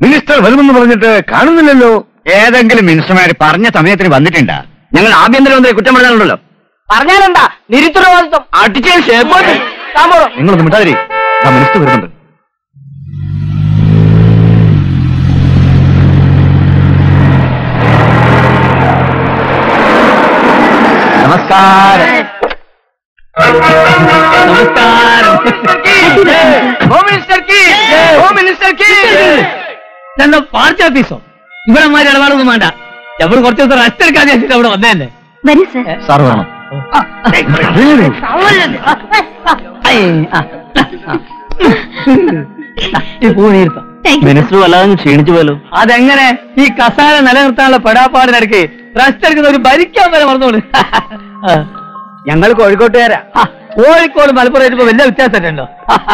Minister വരുമെന്ന് പറഞ്ഞിട്ട് കാണുന്നില്ലല്ലോ ഏതെങ്കിലും മിനിസ്റ്റർമാർ പറഞ്ഞ സമയത്തിന് വന്നിട്ടുണ്ടാ ഞങ്ങൾ ആഭ്യന്തരമന്ത്രി കുറ്റം പറഞ്ഞാലുണ്ടല്ലോ പറഞ്ഞാലെന്താ നിരുത്തരവാദിത്വം അടിച്ചേ ഷേപ്പ് നിങ്ങളൊന്ന് മിണ്ടാതിരി ആ മിനിസ്റ്റർ വരുന്നുണ്ട് നമസ്കാരം നമസ്കാരം ഹോം മിനിസ്റ്റർ കീ ഹോം മിനിസ്റ്റർ കീ എന്താ പാർട്ടി ഓഫീസോ ഇവിടെ മാതിരി ഇടപാടൊന്നും വേണ്ട എവിടെ കുറച്ച് ദിവസം റെസ്റ്റ് എടുക്കാൻ വെച്ചിട്ട് അവിടെ വന്നതല്ലേ വരൂ സർ സാർ വേണം ഈ പൂനീർത്തം താങ്ക് യു മിനിസ്റ്റർ വല്ലാതെ ക്ഷീണിച്ചു പോലോ അതെങ്ങനെ ഈ കസാല നിലനിർത്താനുള്ള പെടാപ്പാടിനിടയ്ക്ക് റെസ്റ്റ് എടുക്കുന്ന ഒരു ഭരിക്കാൻ വരെ മറന്നോളൂ ഞങ്ങൾ കോഴിക്കോട്ടുകാരാ ആ, കോഴിക്കോട് മലപ്പുറം ഇപ്പൊ വലിയ വ്യത്യാസമുണ്ടോ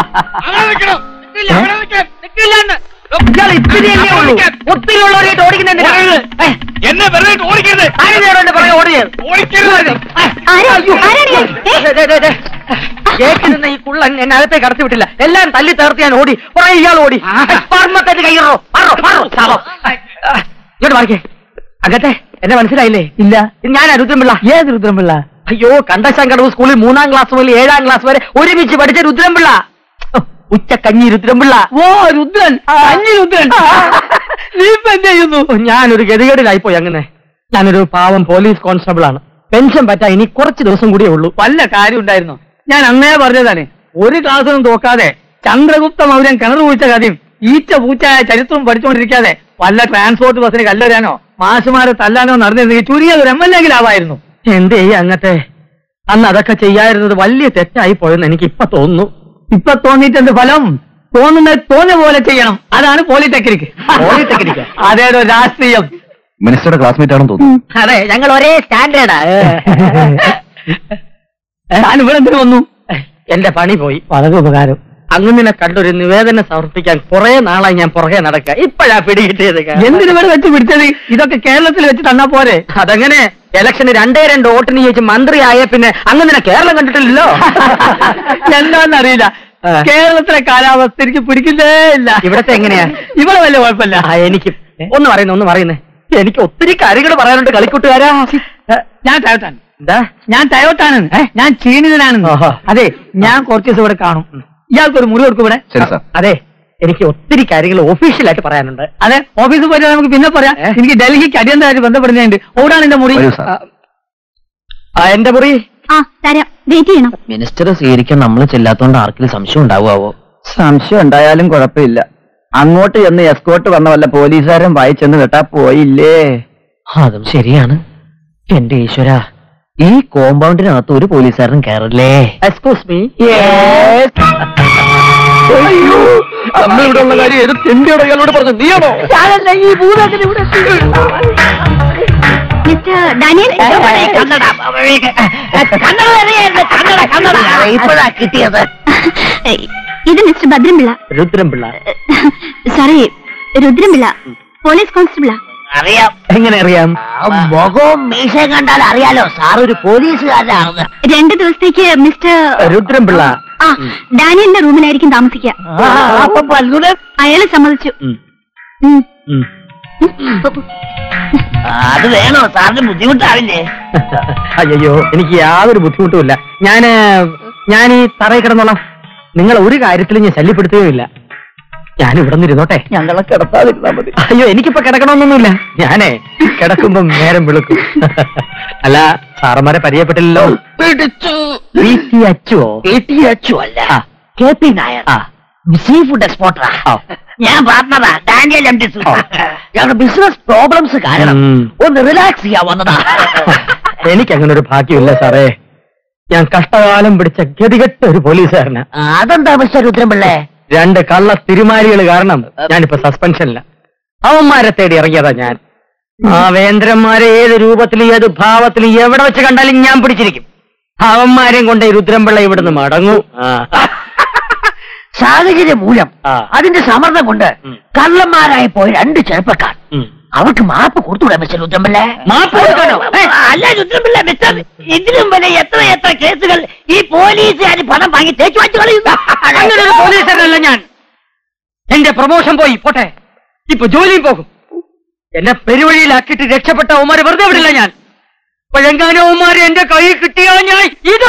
ഇയാൾ ഇത്തിരിയല്ലേ ഉള്ളൂ ഒത്തിരി ഉള്ളവരായിട്ട് ഓടിക്കുന്നെന്തിനാ എന്നെ വെറുതെ ഓടിക്കരുത് പറയാ ഓടിയത് ആരാ ആരാണ് കേട്ടിരുന്ന ഈ കുള്ളൻ എന്നെ അകത്തേക്ക് കടത്തി വിട്ടില്ല എല്ലാം തല്ലി തേർത്ത് ഞാൻ ഓടി കുറെ ഇയാൾ ഓടി സ്പർമ്മത്തേക്ക് കയ്യറോ ഇങ്ങോട്ട് മാറിക്കേ അകത്തെ എന്നെ മനസ്സിലായില്ലേ ഇല്ല ഇത് ഞാനാ രുദ്രൻപിള്ള ഏത് രുദ്രംപിള്ള അയ്യോ കണ്ടശങ്കടവ് സ്കൂളിൽ മൂന്നാം ക്ലാസ് മുതൽ ഏഴാം ക്ലാസ് വരെ ഒരുമിച്ച് പഠിച്ച രുദ്രൻപിള്ള ഉച്ചക്കഞ്ഞി രുദ്രൻപിള്ള ഓ രുദ്രൻ അഞ്ഞി രുദ്രൻ നീ ഇപ്പൊ എന്ത് ചെയ്യുന്നു ഓ, ഞാനൊരു ഗതികേടിലായി പോയി അങ്ങനെ ഞാനൊരു പാവം പോലീസ് കോൺസ്റ്റബിൾ ആണ് പെൻഷൻ പറ്റാൻ ഇനി കുറച്ച് ദിവസം കൂടിയേ ഉള്ളൂ വല്ല കാര്യം ഉണ്ടായിരുന്നു ഞാൻ അന്നേ പറഞ്ഞതാണ് ഒരു ക്ലാസ്സിനും തോക്കാതെ ചന്ദ്രഗുപ്ത മൗര്യൻ കിണർ കുഴിച്ച കഥയും ഈച്ച പൂച്ചായ ചരിത്രവും പഠിച്ചുകൊണ്ടിരിക്കാതെ വല്ല ട്രാൻസ്പോർട്ട് ബസ്സിന് കല്ലെറിയാനോ മാഷുമാരെ തല്ലാനോ നടന്നിരുന്നെങ്കിൽ ചുരുങ്ങിയത് ഒരു എം എൽ എങ്കിലാവായിരുന്നു എന്ത് ചെയ്യ അങ്ങത്തെ അന്ന് അതൊക്കെ ചെയ്യായിരുന്നത് വലിയ തെറ്റായി പോയെന്ന് എനിക്ക് ഇപ്പൊ തോന്നുന്നു ഇപ്പൊ തോന്നിയിട്ട് എന്ത് ഫലം തോന്നുന്നത് തോന്നിയ പോലെ ചെയ്യണം അതാണ് പോളിടെക്നിക് പോളിടെക്നിക്ക്? അതേടോ രാഷ്ട്രീയം മിനിസ്റ്ററുടെ ക്ലാസ്മേറ്റ് ആണെന്ന് തോന്നുന്നു അതെ ഞങ്ങൾ ഒരേ സ്റ്റാൻഡേർഡാ താൻ ഇവിടെ എന്തിനു വന്നു എന്റെ പണി പോയി വളരെ ഉപകാരം അങ്ങനെ കണ്ടൊരു നിവേദനം സമർപ്പിക്കാൻ കുറെ നാളായി ഞാൻ പുറകെ നടക്കുക ഇപ്പഴാ പിടികിട്ടിയത് എന്തിനു ഇവിടെ വെച്ച് പിടിച്ചത് ഇതൊക്കെ കേരളത്തിൽ വെച്ച് തന്നാ പോരെ അതങ്ങനെ ഇലക്ഷന് രണ്ടേ രണ്ട് വോട്ടിന് ചോദിച്ച് മന്ത്രിയായ പിന്നെ അങ്ങനെ കേരളം കണ്ടിട്ടില്ലല്ലോ എന്താന്നറിയില്ല ആ. കേരളത്തിലെ കാലാവസ്ഥ എനിക്ക് പിടിക്കുന്നേ ഇല്ല ഇവിടത്തെ എങ്ങനെയാ ഇവിടെ വലിയ കുഴപ്പമില്ല ആ എനിക്ക് ഒന്ന് പറയുന്നു ഒന്ന് പറയുന്നേ എനിക്ക് ഒത്തിരി കാര്യങ്ങൾ പറയാനുണ്ട് കളിക്കൂട്ടുകാരാ ഞാൻ ടയോട്ടാണ് എന്താ ഞാൻ ടയോട്ടാണ് ഞാൻ ക്ഷീണിതനാണ് ഓഹോ. അതെ ഞാൻ കുറച്ച് ദിവസം ഇവിടെ കാണും ഇയാൾക്കൊരു മുറി കൊടുക്കും ഇവിടെ ശരി സാർ അതെ എനിക്ക് ഒത്തിരി കാര്യങ്ങൾ ഒഫീഷ്യലായിട്ട് പറയാനുണ്ട് അതെ ഓഫീസിൽ പോയിട്ട് നമുക്ക് പിന്നെ പറയാം ഏ? എനിക്ക് ഡൽഹിക്ക് അടിയന്തരമായിട്ട് ബന്ധപ്പെടുന്നുണ്ട് ഓടാണ് എന്റെ മുറി വരൂ സാർ ആ എന്റെ മുറി ആ തരാം വെയിറ്റ് ചെയ്യണം മിനിസ്റ്റർ സ്വീകരിക്കാൻ നമ്മൾ ചെല്ലാത്തോണ്ട് ആർക്കെങ്കിലും സംശയം ഉണ്ടാവുമോ സംശയം ഉണ്ടായാലും കുഴപ്പമില്ല അങ്ങോട്ട് ചെന്ന് എസ്കോട്ട് വന്ന വല്ല പോലീസുകാരൻ വായിച്ചെന്ന് കേട്ടാ പോയില്ലേ അതും ശരിയാണ് എന്റെ ഈശ്വര ഈ കോമ്പൗണ്ടിനകത്ത് ഒരു പോലീസുകാരൻ കയറില്ലേ എക്സ്ക്യൂസ് മീ അമ്മ ഇവിടെ ഉള്ള കാര്യം ഏത് തെണ്ടിയോടെ ഇയാളോട് പറഞ്ഞു നീയാണോ മിസ്റ്റർ ഡാനിയൽ ഇപ്പോഴാ കിട്ടിയത് ഏയ്, ഇത് mister Bhadrampillai Rudranpillai sorry Rudrampillai police കോൺസ്റ്റബിളാ അറിയാം എങ്ങനെ അറിയാം മുഖവും മീശയും കണ്ടാൽ അറിയാലോ സാർ ഒരു പോലീസുകാരനാണ് രണ്ട് ദിവസത്തേക്ക് മിസ്റ്റർ രുദ്രൻപിള്ള ആ ഡാനിയലിന്റെ റൂമിലായിരിക്കും താമസിക്കുക അപ്പൊ പല്ലുടെ അയാള് സമ്മതിച്ചു ഉം. ഉം. ഉം. ഉം. അത് വേണോ സാറിന് ബുദ്ധിമുട്ടാവില്ലേ അയ്യോ എനിക്ക് യാതൊരു ബുദ്ധിമുട്ടുമില്ല ഞാന് ഞാൻ ഈ തറയിൽ കിടന്നോളാം നിങ്ങൾ ഒരു കാര്യത്തിലും ഞാൻ ശല്യപ്പെടുത്തുകയില്ല ഞാൻ ഇവിടെ നിന്ന് ഇരുന്നോട്ടെ ഞങ്ങളെ കിടത്താതിരുന്നാ മതി അയ്യോ എനിക്കിപ്പോ കിടക്കണമെന്നൊന്നുമില്ല ഞാനേ കിടക്കുമ്പം നേരം വിളിക്കും അല്ല സാറന്മാരെ പരിചയപ്പെട്ടില്ലല്ലോ പി ടി അച്ചുവോ പി ടി എച്ചു അല്ല ആ. കെ പി നായർ ആ സീ ഫുഡ് എക്സ്പോർട്ടറാ ആ. ഞാൻ പാർട്ണറാ ഡാനിയൽ എം ടി ഞങ്ങളുടെ ബിസിനസ് പ്രോബ്ലംസ് കാരണം ഉം. ഒന്ന് റിലാക്സ് ചെയ്യാൻ വന്നതാ എനിക്കങ്ങനെ ഒരു ഭാഗ്യമില്ല സാറേ ഞാൻ കഷ്ടകാലം പിടിച്ച ഗതികെട്ട ഒരു പോലീസുകാരനാ അതെന്താ മിസ്റ്റർ രുദ്രൻപിള്ളേ രണ്ട് കള്ള തിരുമാരികൾ കാരണം ഞാനിപ്പോ സസ്പെൻഷനില്ല അവന്മാരെ തേടി ഇറങ്ങിയതാ ഞാൻ ആ വേന്ദ്രന്മാരെ ഏത് രൂപത്തിലും ഏത് ഭാവത്തിലും എവിടെ വെച്ച് കണ്ടാലും ഞാൻ പിടിച്ചിരിക്കും അവന്മാരെയും കൊണ്ട് ഈ രുദ്രൻപിള്ള ഇവിടുന്ന് മടങ്ങൂ ആ. സാഹചര്യം മൂലം ആ. അതിന്റെ സമ്മർദ്ദം കൊണ്ട് ഉം. കള്ളന്മാരായി പോയ രണ്ട് ചെറുപ്പക്കാർ ഉം. അവർക്ക് മാപ്പ് കൊടുത്തൂടെ മിസ്റ്റർ രുദ്രൻപിള്ളേ മാപ്പ് കൊടുക്കാനോ? ഏ, അല്ല രുദ്രൻപിള്ള മിസ്റ്റർ ഇതിലും വരെ എത്ര എത്ര കേസുകൾ ഈ പോലീസുകാർ പണം വാങ്ങി തേച്ചു വാച്ചു കളയുന്നു അങ്ങനെ ഒരു പോലീസുകാരനല്ല ഞാൻ എന്റെ പ്രൊമോഷൻ പോയി പോട്ടെ ഇപ്പൊ ജോലിയും പോകും എന്നെ പെരുവഴിയിലാക്കിയിട്ട് രക്ഷപ്പെട്ട അവന്മാരെ വെറുതെ വിടില്ല ഞാൻ പഴങ്കാനും അവന്മാരെ എന്റെ കൈ കിട്ടിയാ ഞാൻ ഇത്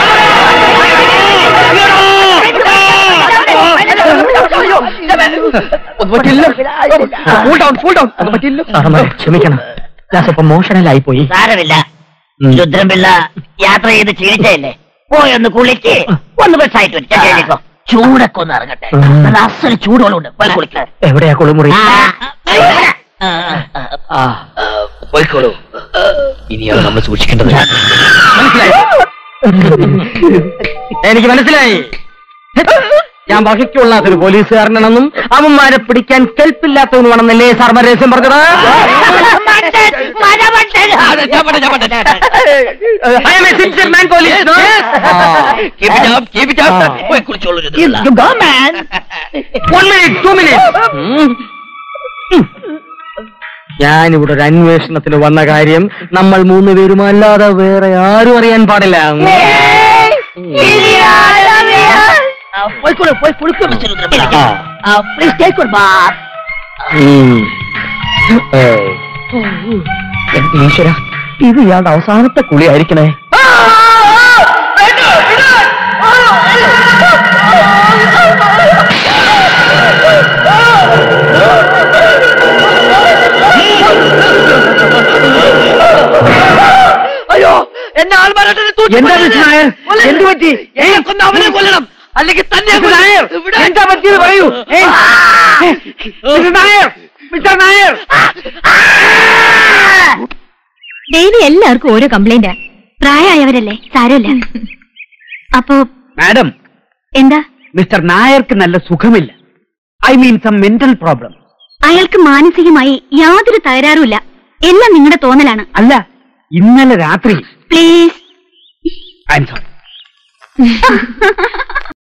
ക്ഷമിക്കണം ഞാൻ സ്വപ്പം മോഷണലായി പോയി സാരമില്ല രുദ്രൻപിള്ള യാത്ര ചെയ്ത് ക്ഷീണിച്ചല്ലേ പോയി ഒന്ന് കുളിക്ക് ഒന്ന് ബസ്സായിട്ട് വരും. ഞാൻ കഴിഞ്ഞേക്കോ. ചൂടൊക്കെ ഒന്ന് ഇറങ്ങട്ടെ നല്ല അസല് ചൂടുകളുണ്ട് പോയി കുളിക്ക് എവിടെയാ കുളിമുറി ആ, ആ, ആ, ആ. പോയിക്കോളൂ ഇനിയാണ് നമ്മൾ സൂക്ഷിക്കേണ്ടത് മനസ്സിലായി എനിക്ക് മനസ്സിലായി ഞാൻ വഹിക്കൊള്ളാത്തൊരു പോലീസുകാരനാണെന്നും അവന്മാരെ പിടിക്കാൻ കെൽപ്പില്ലാത്തവനുമാണെന്നല്ലേ സാർ രഹസ്യം പറഞ്ഞത് മണ്ടൻ, മരമണ്ടൻ. I am a sincere man, police, no? പോയി കുളിച്ചോളൂ You go, man. One minute, two minutes. ഞാനിവിടെ ഒരു അന്വേഷണത്തിന് വന്ന കാര്യം നമ്മൾ മൂന്ന് പേരും അല്ലാതെ വേറെ ആരും അറിയാൻ പാടില്ല ആ, പോയിക്കോളൂ പോയി കുളിക്കൂ മിസ്റ്റർ രുദ്രപിള്ള പ്ലീസ് ടേക്ക് ഒരു ബാത്ത് ഈശ്വര ഇത് ഇയാളുടെ അവസാനത്തെ കുളി ആയിരിക്കണേ അയ്യോ എന്നെ ആൾമാരാട്ടെ എന്താ മിസ്റ്റർ നായർ എന്ത് പറ്റി കൊന്ന് അവനെ കൊല്ലണം അല്ലെങ്കിൽ തന്നെ മിസ്റ്റർ നായർ എന്താ പറ്റിയത് പറയൂ ഏയ്, mister Nair mister Nair daily എല്ലാവർക്കും ഓരോ കംപ്ലൈന്റാ പ്രായമായവരല്ലേ സാരമില്ല അപ്പോ മാഡം എന്താ മിസ്റ്റർ നായർക്ക് നല്ല സുഖമില്ല I mean some mental problem അയാൾക്ക് മാനസികമായി യാതൊരു തകരാറുമില്ല എല്ലാം നിങ്ങളുടെ തോന്നലാണ് അല്ല ഇന്നലെ രാത്രി പ്ലീസ് ഐ എം സോറി